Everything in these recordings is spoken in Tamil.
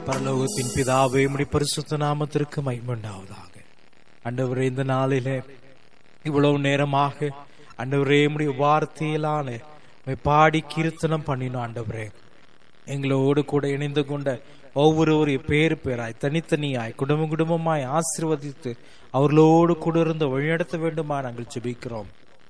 பரலோகத்தின் பிதாவே உம்முடைய பரிசுத்த நாமத்திற்கு மகிமைண்டாவதாக ஆண்டவரே இந்த நாளிலே இவ்வளவு நேரமாக ஆண்டவரே உம்முடைய வார்த்தையிலான உம்மை பாடி கீர்த்தனம் பண்ணினோம் ஆண்டவரே எங்களோடு கூட இணைந்து கொண்ட ஒவ்வொருவரையும் பேர் பேராய் தனித்தனியாய் குடும்ப குடும்பமாய் ஆசீர்வதித்து அவர்களோடு கூட இருந்து வழிநடத்த வேண்டுமா நாங்கள் ஜெபிக்கிறோம்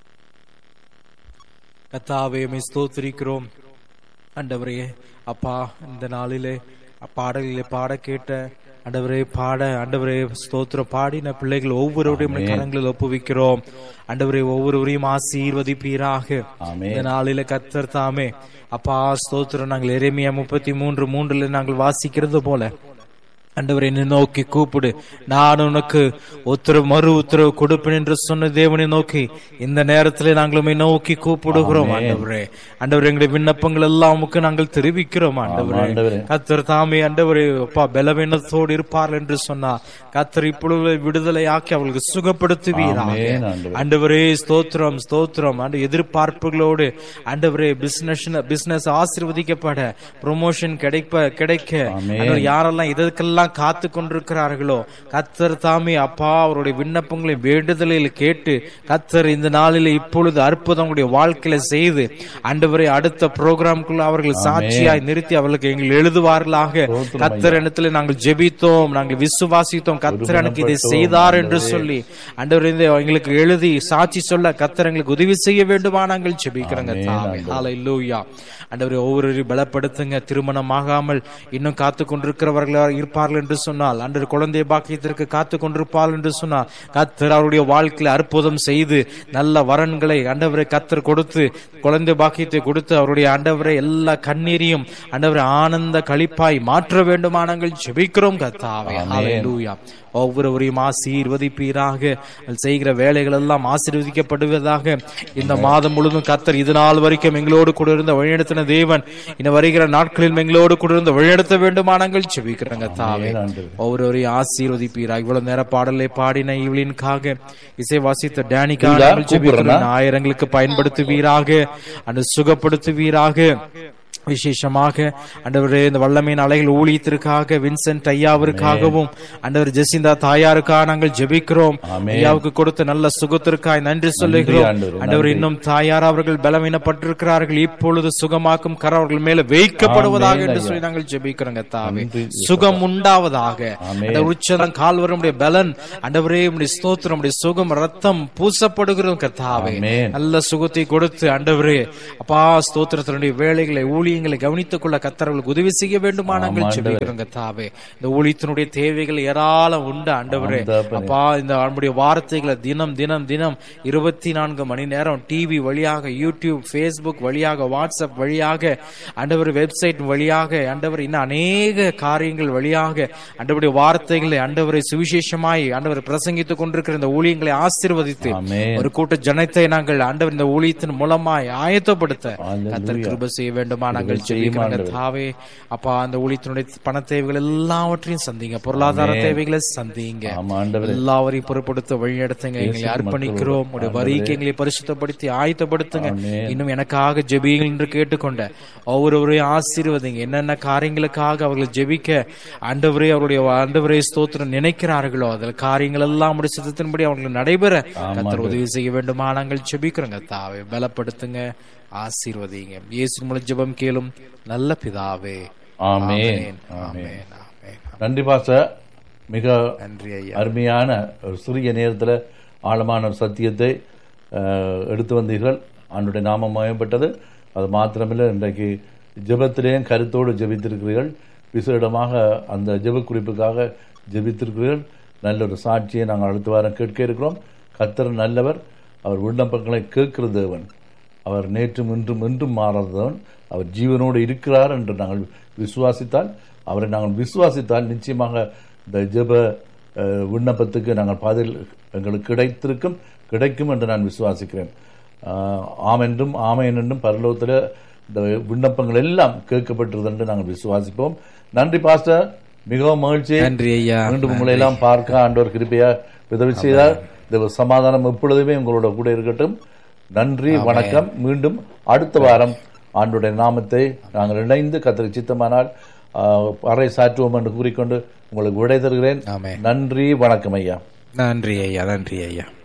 கத்தாவே உம்மை ஸ்தோத்திரிக்கிறோம் ஆண்டவரே அப்பா இந்த நாளிலே பாடலிலே பாட கேட்ட ஆண்டவரே பாட ஆண்டவரே ஸ்தோத்திரம் பாடின பிள்ளைகள் ஒவ்வொருவரையும் உம்முடைய கரங்களில் ஒப்புவிக்கிறோம் ஆண்டவரே ஒவ்வொருவரையும் ஆசீர்வதிப்பீராக ஆமென். இந்த நாளில கத்தர் தாமே அப்பா ஸ்தோத்திரம் நாங்கள் எரேமியா முப்பத்தி மூன்று மூன்றுல நாங்கள் வாசிக்கிறது போல ஆண்டவரை என்னை நோக்கி கூப்பிடு நான் உனக்கு உத்தரவு மறு உத்தரவு கொடுப்பேன் என்று சொன்ன தேவனை நோக்கி இந்த நேரத்தில் நாங்கள் உம்மை நோக்கி கூப்பிடுகிறோம் ஆண்டவரே ஆண்டவரே எங்களுடைய விண்ணப்பங்கள் எல்லாம் உமக்கு நாங்கள் தெரிவிக்கிறோம் ஆண்டவரே ஆண்டவரே. கத்தர் தாமே ஆண்டவரே அப்பா பலவீனத்தோடு இருப்பார் என்று சொன்னார் கத்தர் இப்பொழுது விடுதலை ஆக்கி அவர்களுக்கு சுகப்படுத்துவீராக ஆமென், ஆண்டவரே. ஆண்டவரே ஸ்தோத்திரம் ஸ்தோத்திரம் ஆண்டு எதிர்பார்ப்புகளோடு ஆண்டவரே பிசினஸ் பிசினஸ் ஆசீர்வதிக்கப்பட ப்ரொமோஷன் கிடைப்ப கிடைக்க ஆமென். ஆண்டவர் யாரெல்லாம் இதற்கெல்லாம் காத்து கொண்டிருக்கிறார்களோ கத்தர் தாமே அப்பா அவருடைய விண்ணப்பங்களை வேண்டுதலில் கேட்டு கத்தர் இந்த நாளில் இப்பொழுது அற்புதம் உங்களுடைய வாழ்க்கையில செய்து ஆண்டவரை அடுத்த ப்ரோக்ராம்குள்ள அவர்கள் சாட்சியாய் நிறுத்தி அவர்களுக்கு எங்கள் எழுதுவார்களாக கத்தர் இடத்துல நாங்கள் ஜெபித்தோம் நாங்கள் விசுவாசித்தோம் கத்தர் எனக்கு இதை செய்தார் என்று சொல்லி ஆண்டவர் இந்த எங்களுக்கு எழுதி சாட்சி சொல்ல கத்தர் எங்களுக்கு உதவி செய்ய வேண்டுமா நாங்கள் ஜெபிக்கிறோங்க தாவே ஹalleluya ஆண்டவரே ஒவ்வொருவரையும் பலப்படுத்துங்க திருமணம் ஆகாமல் இன்னும் காத்து கொண்டிருக்கிறவர்கள் இருப்பார்கள் என்று சொன்னால் அன்று குழந்தை பாக்கியத்திற்கு காத்து கொண்டிருப்பார்கள் என்று சொன்னால் கத்தர் அவருடைய வாழ்க்கையில அற்புதம் செய்து நல்ல வரன்களை ஆண்டவரை கத்தர் கொடுத்து குழந்தை பாக்கியத்தை கொடுத்து அவருடைய ஆண்டவரை எல்லா கண்ணீரையும் ஆண்டவரை ஆனந்த களிப்பாய் மாற்ற வேண்டுமா நாங்கள் ஜெபிக்கிறோம் கத்தாவே ஹalleluya ஒவ்வொருவரையும் ஆசீர்வதிப்பீராக அவர்கள் செய்கிற வேலைகள் எல்லாம் ஆசீர்வதிக்கப்படுவதாக இந்த மாதம் முழுவதும் கத்தர் இது நாள் வரைக்கும் எங்களோடு கூட இருந்த வழிநடத்தின தேவன் இன்னும் வருகிற நாட்களில் எங்களோடு கூட இருந்து வழிநடத்த வேண்டுமானங்கள் செபிக்கிறங்க தாவே ஆண்டவரே. ஒவ்வொருவரையும் ஆசீர்வதிப்பீராக இவ்வளவு நேர பாடலை பாடின இவளின்காக இசை வாசித்த டேனிக்காக இதா, நாங்கள் ஜெபிக்கிறோம். கூப்பிடுறேனா? ஆயிரங்களுக்கு பயன்படுத்துவீராக அந்த சுகப்படுத்துவீராக விசேஷமாக ஆண்டவரே இந்த வல்லமையின் அலைகள் ஊழியத்திற்காக வின்சென்ட் ஐயாவிற்காகவும் ஆண்டவர் ஜெசிந்தா தாயாருக்காக நாங்கள் ஜெபிக்கிறோம் ஆமென். ஐயாவுக்கு கொடுத்த நல்ல சுகத்திற்காய் நன்றி சொல்லுகிறோம் ஆண்டவரே, ஆண்டவர் இன்னும் தாயார் அவர்கள் பலவீனப்பட்டிருக்கிறார்கள் இப்பொழுது சுகமாக்கும் கர அவர்கள் மேல வைக்கப்படுவதாக ஆமென், என்று ஐயா. சொல்லி நாங்கள் ஜெபிக்கிறோங்க தாவே நன்றி, சுகம் உண்டாவதாக ஆமென். அந்த உச்சதம் கால்வரமுடைய பலன் ஆண்டவரே உடைய ஸ்தோத்திரம் உடைய சுகம் ரத்தம் பூசப்படுகிறோம் கர்த்தாவே ஆமென். நல்ல சுகத்தை கொடுத்து ஆண்டவரே அப்பா ஸ்தோத்திரத்தினுடைய வேலைகளை ஊழியங்களை கவனித்துக் கொள்ள கத்தர்களுக்கு உதவி செய்ய வேண்டுமா நாங்கள் ஆமா, ஜெபிக்கிறோம் கர்த்தாவே இந்த ஊழியத்தினுடைய தேவைகள் ஏராளம் உண்டு ஆண்டவரே ஆம், தகப்பனே. அப்பா இந்த நம்முடைய வார்த்தைகளை தினம் தினம் தினம் இருபத்தி நான்கு மணி நேரம் டிவி வழியாக யூடியூப் ஃபேஸ்புக் வழியாக வாட்ஸ்அப் வழியாக ஆண்டவர் வெப்சைட் வழியாக ஆண்டவர் இன்னும் அநேக காரியங்கள் வழியாக ஆண்டவருடைய வார்த்தைகளை ஆண்டவரை சுவிசேஷமாய் ஆண்டவர் பிரசங்கித்துக் கொண்டிருக்கிற இந்த ஊழியங்களை ஆசீர்வதித்து ஆமென். ஒரு கூட்ட ஜனத்தை நாங்கள் ஆண்டவர் இந்த ஊழியத்தின் மூலமாய் ஆயத்தப்படுத்த Hallelujah. கத்தர் கிருபை செய்ய வேண்டுமா நாங்கள் கிருபை செய்யும் ஜெபிக்கிறோங்க ஆண்டவரே. தாவே அப்பா அந்த ஊழியத்தினுடைய பண தேவைகள் எல்லாவற்றையும் சந்திங்க பொருளாதார ஆமென். தேவைகளை சந்திங்க ஆமா ஆண்டவரே எல்லாவரையும் பொறுப்படுத்த வழிநடத்துங்க எங்களை இயேசு அர்ப்பணிக்கிறோம் உடைய வரிக்கு எங்களை பரிசுத்தப்படுத்தி ஆயத்தப்படுத்துங்க ஆமென். இன்னும் எனக்காக ஜெபியுங்கள் என்று கேட்டுக்கொண்ட ஒவ்வொருவரையும் ஆசீர்வதிங்க என்னென்ன காரியங்களுக்காக அவர்கள் ஜெபிக்க ஆண்டவரே அவருடைய ஆண்டவரே ஸ்தோத்திரம் நினைக்கிறார்களோ அதில் காரியங்கள் எல்லாம் உடைய சித்தத்தின்படி அவங்களுக்கு நடைபெற கத்தர் உதவி செய்ய வேண்டுமா நாங்கள் ஜெபிக்கிறோங்க தாவே பலப்படுத்துங்க ஆசீர்வதிங்க இயேசு மூலம் ஜெபம் கேளும் நல்ல பிதாவே ஆமென் ஆமென் ஆமென் ஆமென் நன்றி பாச மிக நன்றி ஐயா அருமையான ஒரு சிறிய நேரத்தில் ஆழமான ஒரு சத்தியத்தை அஹ், எடுத்து வந்தீர்கள் ஆண்டுடைய நாமம் மயப்பட்டது அது மாத்திரமில்லை இன்றைக்கு ஜெபத்திலேயும் கருத்தோடு ஜெபித்திருக்கிறீர்கள் விசேடமாக அந்த ஜெப குறிப்புக்காக ஜெபித்திருக்கிறீர்கள் நல்ல ஒரு சாட்சியை நாங்கள் அடுத்த வாரம் கேட்க இருக்கிறோம் கத்தர் நல்லவர் அவர் விண்ணப்பங்களை கேட்கிற தேவன் அவர் நேற்றும் இன்றும் என்றும் மாறாதவன் அவர் ஜீவனோடு இருக்கிறார் என்று நாங்கள் விசுவாசித்தால் அவரை நாங்கள் விசுவாசித்தால் நிச்சயமாக இந்த ஜெப அஹ், விண்ணப்பத்துக்கு நாங்கள் பதில் எங்களுக்கு கிடைத்திருக்கும் கிடைக்கும் என்று நான் விசுவாசிக்கிறேன் ஆஹ், ஆம் என்றும் ஆமையன் என்றும் பரலோகத்தில் இந்த விண்ணப்பங்கள் எல்லாம் கேட்கப்பட்டிருது என்று நாங்கள் விசுவாசிப்போம் நன்றி பாஸ்டர் மிகவும் மகிழ்ச்சி நன்றி ஐயா மீண்டும் உங்களை எல்லாம் பார்க்க ஆண்டவர் கிருபையா உதவி செய்தார் இந்த சமாதானம் எப்பொழுதுமே உங்களோட கூட இருக்கட்டும் நன்றி வணக்கம் மீண்டும் அடுத்த வாரம் ஆண்டுடைய நாமத்தை நாங்கள் இணைந்து கத்திரி சித்தமானால் ஆஹ், அறை சாற்றுவோம் என்று கூறிக்கொண்டு உங்களுக்கு விடை தருகிறேன் ஆமே நன்றி வணக்கம் ஐயா நன்றி ஐயா நன்றி ஐயா